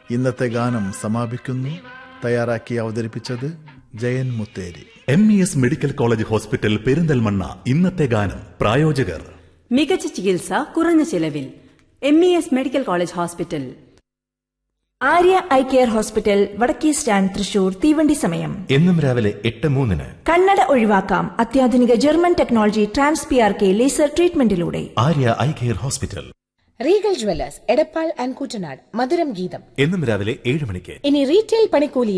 ഇന്നത്തെ ഗാനം സമാപിക്കുന്നു തയ്യാറാക്കി അവതരിപ്പിച്ചത് Jayan Mutheri M E S medical college hospital Perinthalmanna ഇന്നത്തെ ഗാനം പ്രായോജകർ മികച്ച ചികിത്സ കുറഞ്ഞ ചിലവിൽ M E S medical college hospital Arya eye care hospital വടക്കേ സ്റ്റാൻഡ് തൃശൂർ തീവണ്ടി സമയം എന്നും രാവിലെ എട്ട് മൂന്നിന് കണ്ണട ഒഴിവാക്കാം അത്യാധുനിക German technology trans P R K laser ട്രീറ്റ്മെന്റിലൂടെ Arya eye care hospital Regal jewellers Edappal and Koottanad മധുരം ഗീതം എന്നും രാവിലെ ഏഴ് മണിക്ക് ഇനി റീറ്റെയിൽ പണിക്കൂലി